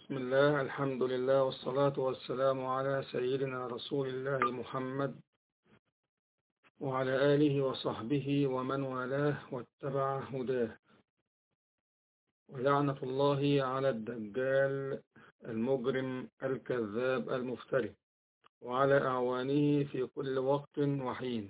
بسم الله الحمد لله والصلاة والسلام على سيدنا رسول الله محمد وعلى آله وصحبه ومن والاه واتبع هداه ولعنة الله على الدجال المجرم الكذاب المفتري وعلى أعوانه في كل وقت وحين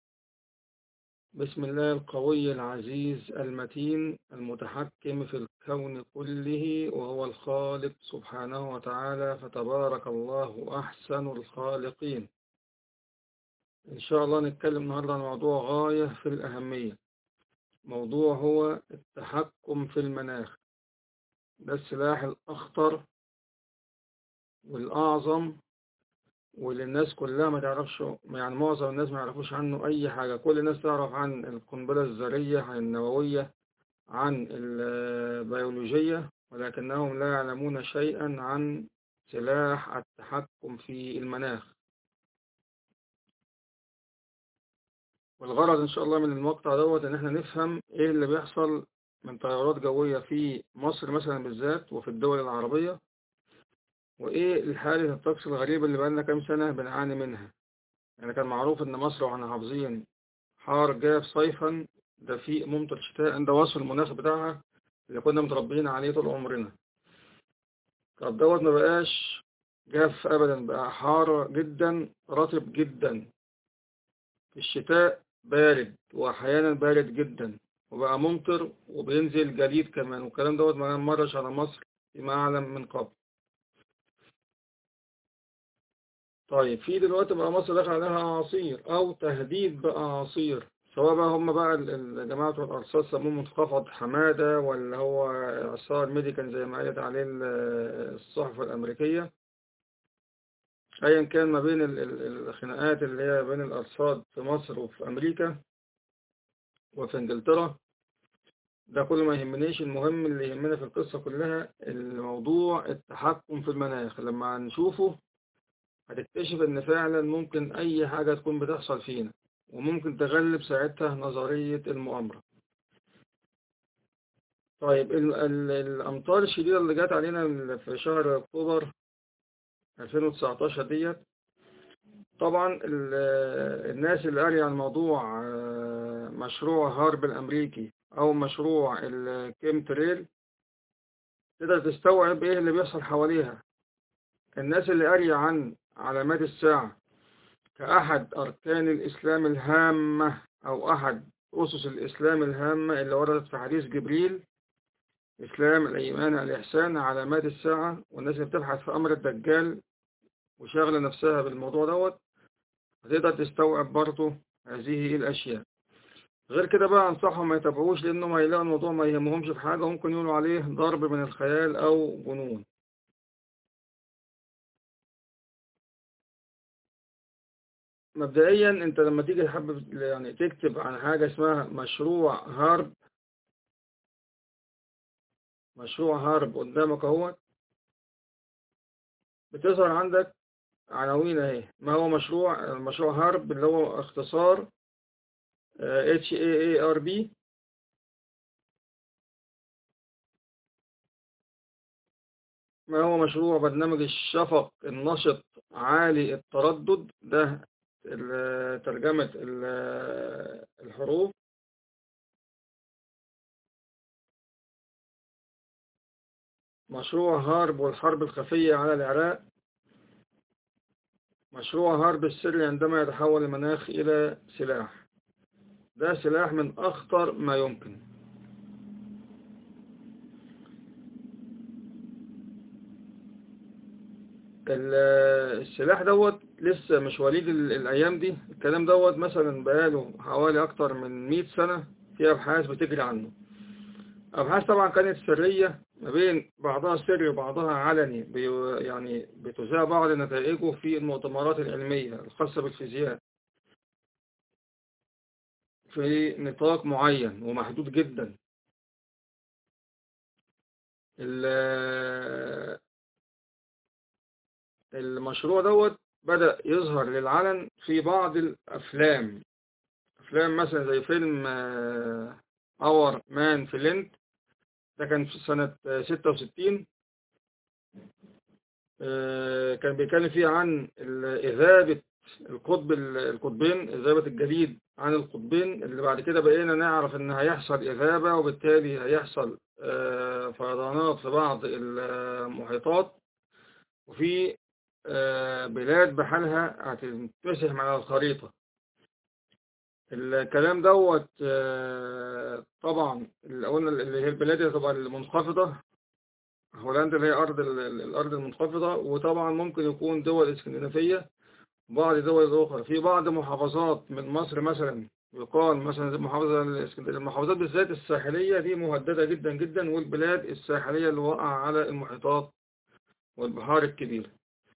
بسم الله القوي العزيز المتين المتحكم في الكون كله وهو الخالق سبحانه وتعالى فتبارك الله أحسن الخالقين إن شاء الله نتكلم النهاردة عن موضوع غاية في الأهمية موضوع هو التحكم في المناخ ده السلاح الأخطر والأعظم واللي الناس كلها ما تعرفش يعني معظم الناس ما يعرفوش عنه أي حاجة كل الناس تعرف عن القنبلة الذرية عن النووية عن البيولوجية ولكنهم لا يعلمون شيئا عن سلاح التحكم في المناخ والغرض إن شاء الله من المقطع دوت إن احنا نفهم إيه اللي بيحصل من تغيرات جوية في مصر مثلا بالذات وفي الدول العربية وإيه الحالة الطقس الغريبة اللي بقالنا كام سنة بنعاني منها يعني كان معروف إن مصر وإحنا حافظين حار جاف صيفا دفيق ممطر شتاء ده وصف المناخ بتاعها اللي كنا متربيين عليه طول عمرنا طب دوت ما بقاش جاف أبدا بقى حار جدا رطب جدا في الشتاء بارد وأحيانا بارد جدا وبقى ممطر وبينزل جليد كمان والكلام دوت ما مرش على مصر فيما أعلم من قبل طيب في دلوقتي بقى مصر داخل عليها أعاصير أو تهديد بأعاصير سواء بقى هم بقى الجماعة بتوع الأرصاد سموه منخفض حمادة ولا هو إعصار ميديكال زي ما قالت عليه الصحف الأمريكية أيا كان ما بين الخناقات اللي هي بين الأرصاد في مصر وفي أمريكا وفي إنجلترا ده كله ما يهمنيش المهم اللي يهمنا في القصة كلها الموضوع التحكم في المناخ لما نشوفه هتكتشف ان فعلا ممكن اي حاجة تكون بتحصل فينا وممكن تغلب ساعتها نظرية المؤامرة طيب ال ال الامطار الشديدة اللي جات علينا في شهر اكتوبر 2019 ديت طبعا الناس اللي قارية عن موضوع مشروع هارب الامريكي او مشروع الكيم تريل تقدر تستوعب ايه اللي بيحصل حواليها الناس اللي قارية عن علامات الساعة كأحد أركان الإسلام الهامة أو أحد أسس الإسلام الهامة اللي وردت في حديث جبريل إسلام الإيمان الإحسان علامات الساعة والناس اللي بتبحث في أمر الدجال وشاغلة نفسها بالموضوع دوت هتقدر تستوعب برضه هذه الأشياء غير كده بقى أنصحهم ما يتابعوش لأنهم هيلاقوا الموضوع ما يهمهمش في حاجة وممكن يقولوا عليه ضرب من الخيال أو جنون مبدئيا انت لما تيجي تحب يعني تكتب عن حاجة اسمها مشروع هارب مشروع هارب قدامك اهو بتظهر عندك عناوين اهي ما هو مشروع المشروع هارب اللي هو اختصار H A A R B ما هو مشروع برنامج الشفق النشط عالي التردد ده ترجمة الحروف مشروع هارب والحرب الخفية على العراق مشروع هارب السري عندما يتحول المناخ إلى سلاح ده سلاح من أخطر ما يمكن السلاح دوت لسه مش وليد الأيام دي الكلام دوت مثلا بقاله حوالي أكتر من 100 سنة في أبحاث بتجري عنه أبحاث طبعا كانت سرية ما بين بعضها سري وبعضها علني بي يعني بتذاع بعض نتائجه في المؤتمرات العلمية الخاصة بالفيزياء في نطاق معين ومحدود جدا المشروع دوت بدأ يظهر للعلن في بعض الأفلام أفلام مثلا زي فيلم اور مان فلينت ده كان في سنة 66 آه، كان بيتكلم فيه عن ال- إذابة القطب ال- القطبين إذابة الجليد عن القطبين اللي بعد كده بقينا نعرف إن هيحصل إذابة وبالتالي هيحصل آه، فيضانات في بعض المحيطات وفي آه، بلاد بحالها هتنفسح من على الخريطة الكلام دوت آه، طبعا اللي قلنا اللي هي البلاد اللي هتبقى المنخفضة هولندا اللي هي أرض ال- ال- الأرض المنخفضة وطبعا ممكن يكون دول اسكندنافية بعض الدول الأخرى في بعض محافظات من مصر مثلا يقال مثلا زي المحافظة الإسكندرية المحافظات بالذات الساحلية دي مهددة جدا جدا والبلاد الساحلية اللي واقعة على المحيطات والبحار الكبيرة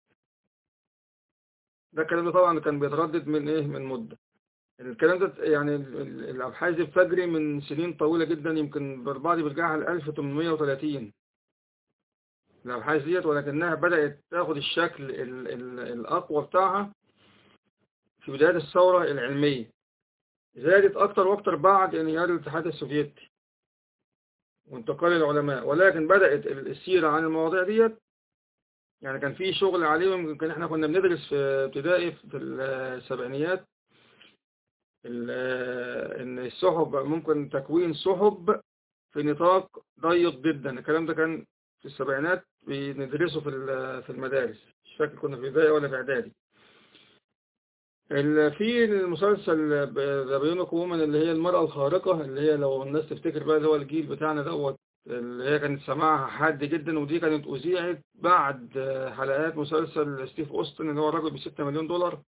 ده الكلام ده طبعا كان بيتردد من ايه من مدة الكلام ده يعني ال- ال- الأبحاث دي بتجري من سنين طويلة جدا يمكن البعض بيرجعها ل 1830 الأبحاث ديت ولكنها بدأت تاخد الشكل ال ال الأقوى بتاعها في بداية الثورة العلمية زادت أكتر وأكتر بعد انهيار الاتحاد السوفيتي وانتقال العلماء ولكن بدأت السيرة عن المواضيع ديت يعني كان في شغل عليهم يمكن احنا كنا بندرس في ابتدائي في السبعينيات ال- ان السحب ممكن تكوين سحب في نطاق ضيق جدا الكلام ده كان في السبعينات بندرسه في ال- في المدارس مش فاكر كنا في ابتدائي ولا في اعدادي ال- في المسلسل ذا بيونيك وومن اللي هي المرأة الخارقة اللي هي لو الناس تفتكر بقى اللي هو الجيل بتاعنا دوت اللي هي كانت سماعها حاد جدا ودي كانت أذيعت بعد حلقات مسلسل ستيف أوستن اللي هو الراجل بستة مليون دولار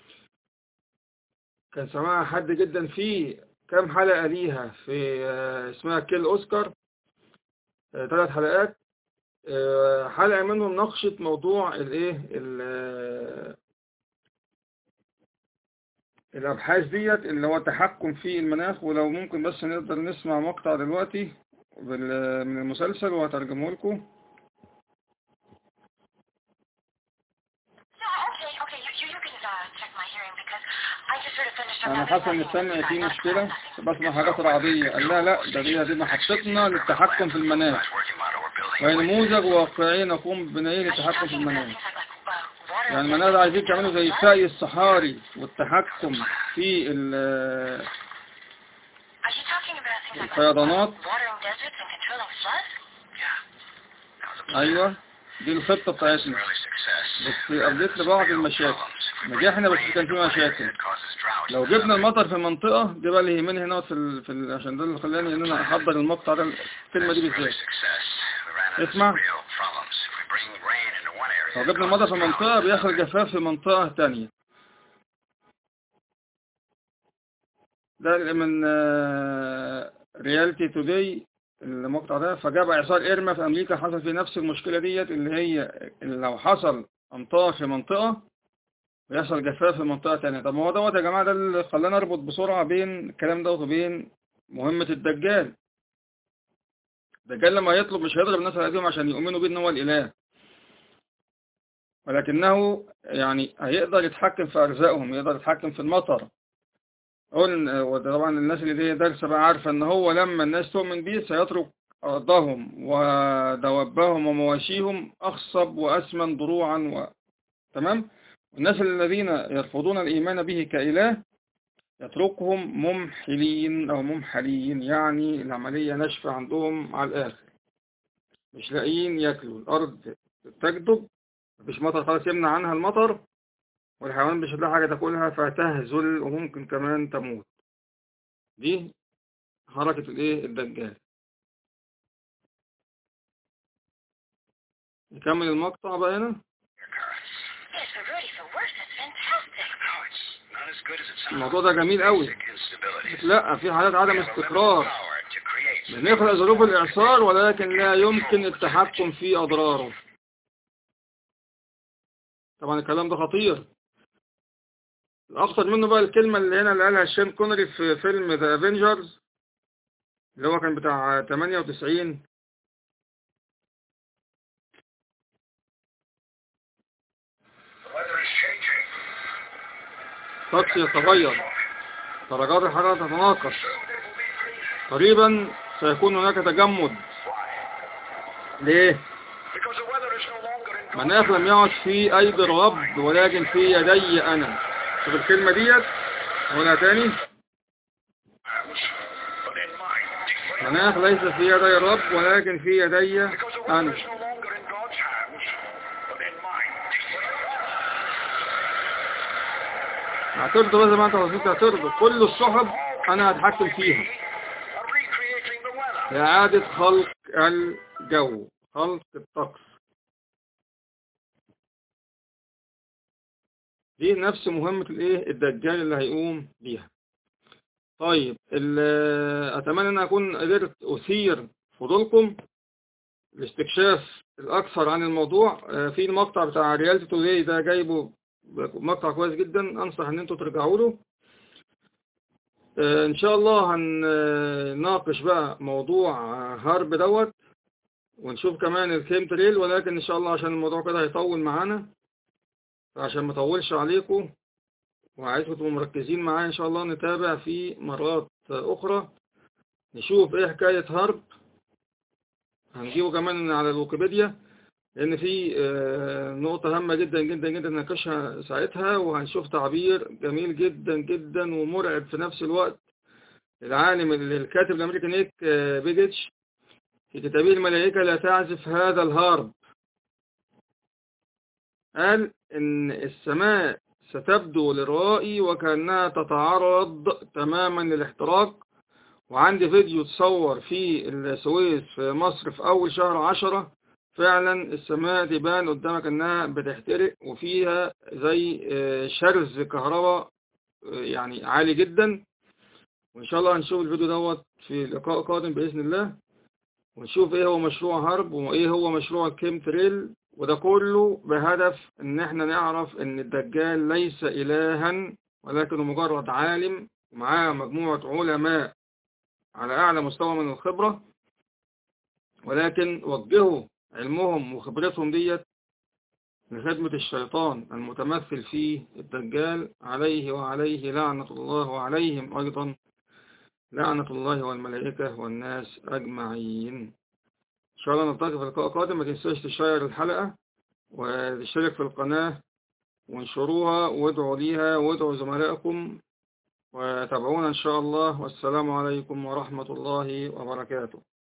كان سماعها حاد جدا في كام حلقة ليها في آه، اسمها كيل أوسكار ثلاث حلقات آه، حلقة منهم ناقشت موضوع الايه ال- آه، الأبحاث ديت اللي هو التحكم في المناخ ولو ممكن بس نقدر نسمع مقطع دلوقتي بال- من المسلسل وهترجمه لكم Yeah, okay, okay. You, you, you can uh, check my hearing because I just sort of finished up أنا that حاسس إن big السمع testing فيه exercise. مشكلة That's nothing. بسمع حاجات رعدية قال لا لا ده دي دي محطتنا للتحكم في المناخ وهي نموذج واقعي نقوم ببنائه Are you للتحكم في talking about المناخ things like, like uh, water يعني and المناخ ده deserts عايزين and تعملوا زي floods? السعي الصحاري والتحكم في ال- Are you talking about things like, like الفيضانات watering deserts and controlling floods? أيوة دي الخطة بتاعتنا بس قابلت لي بعض المشاكل نجحنا بس كان في مشاكل لو جبنا المطر في منطقة دي بقى اللي يهمني هنا في, ال... في ال... عشان ده اللي خلاني ان انا احضر المقطع ده الكلمة دي بالذات اسمع لو جبنا المطر في منطقة بيحصل جفاف في منطقة تانية ده اللي من ريالتي توداي المقطع ده فجاب اعصار إيرما في أمريكا حصل فيه نفس المشكلة ديت اللي هي اللي لو حصل أمطار في منطقة بيحصل جفاف في منطقة تانية طب ما هو دوت يا جماعة ده اللي خلانا نربط بسرعة بين الكلام دوت وبين مهمة الدجال الدجال لما يطلب مش هيضرب الناس على ايديهم عشان يؤمنوا بيه ان هو الإله ولكنه يعني هيقدر يتحكم في أرزاقهم يقدر يتحكم في المطر قلنا وطبعا الناس اللي دي دارسة بقى عارفة ان هو لما الناس تؤمن بيه سيترك أرضهم ودوابهم ومواشيهم أخصب وأسمن ضروعا و... تمام الناس الذين يرفضون الإيمان به كإله يتركهم ممحلين أو ممحلين يعني العملية ناشفة عندهم على الآخر مش لاقيين ياكلوا الأرض تجدب مفيش مطر خلاص يمنع عنها المطر والحيوان مش هتلاقي حاجة تاكلها فتهزل وممكن كمان تموت دي حركة الايه الدجال نكمل المقطع بقى هنا Yes, we're ready for work. That's fantastic. الموضوع ده جميل قوي لا في حالات عدم استقرار بنخلق ظروف الإعصار ولكن لا يمكن التحكم في أضراره طبعا الكلام ده خطير الأخطر منه بقى الكلمة اللي هنا اللي قالها شين كونري في فيلم ذا افنجرز اللي هو كان بتاع 98 الطقس يتغير درجات الحرارة تتناقص قريبا سيكون هناك تجمد ليه؟ مناخ لم يعد في أيدي الرب ولكن في يدي أنا شوف الكلمة ديت أقولها تاني but in mine. مناخ ليس في يدي الرب ولكن في يدي Because the world أنا is no longer in God's hands, but in mine. اعترضوا لازم انت وظيفتي اعترضوا كل السحب انا هتحكم فيها Of recreating the weather. لإعادة خلق الجو خلق الطقس دي نفس مهمة الايه الدجال اللي هيقوم بيها طيب ال- اتمنى ان اكون قدرت اثير فضولكم الاستكشاف الاكثر عن الموضوع آه، في المقطع بتاع ريالتي توداي ده جايبه مقطع كويس جدا انصح ان انتوا ترجعوا له آه، ان شاء الله هنناقش بقى موضوع آه، هرب دوت ونشوف كمان الكيم تريل ولكن ان شاء الله عشان الموضوع كده هيطول معانا عشان ما اطولش عليكم وعايزكم تبقوا مركزين معايا ان شاء الله نتابع في مرات اخرى نشوف ايه حكاية هرب هنجيبه كمان على الويكيبيديا لان في آه، نقطة هامة جدا جدا جدا نناقشها ساعتها وهنشوف تعبير جميل جدا جدا ومرعب في نفس الوقت العالم الكاتب الامريكي نيك آه، بيجيتش في كتابه الملائكة لا تعزف هذا الهارب قال ان السماء ستبدو للرائي وكأنها تتعرض تماما للاحتراق وعندي فيديو تصور في السويس في مصر في اول شهر عشرة فعلا السماء تبان قدامك انها بتحترق وفيها زي آه، شرز كهرباء آه، يعني عالي جدا وان شاء الله هنشوف الفيديو دوت في لقاء قادم باذن الله ونشوف ايه هو مشروع هرب وايه هو مشروع الكيم تريل وده كله بهدف ان احنا نعرف ان الدجال ليس الها ولكنه مجرد عالم ومعاه مجموعة علماء على اعلى مستوى من الخبرة ولكن وجهوا علمهم وخبرتهم ديت لخدمة الشيطان المتمثل في الدجال عليه وعليه لعنة الله وعليهم أيضا لعنة الله والملائكة والناس أجمعين إن شاء الله نلتقي في لقاء قادم ما تنساش تشير الحلقة وتشترك في القناة وانشروها وادعوا ليها وادعوا زملائكم وتابعونا إن شاء الله والسلام عليكم ورحمة الله وبركاته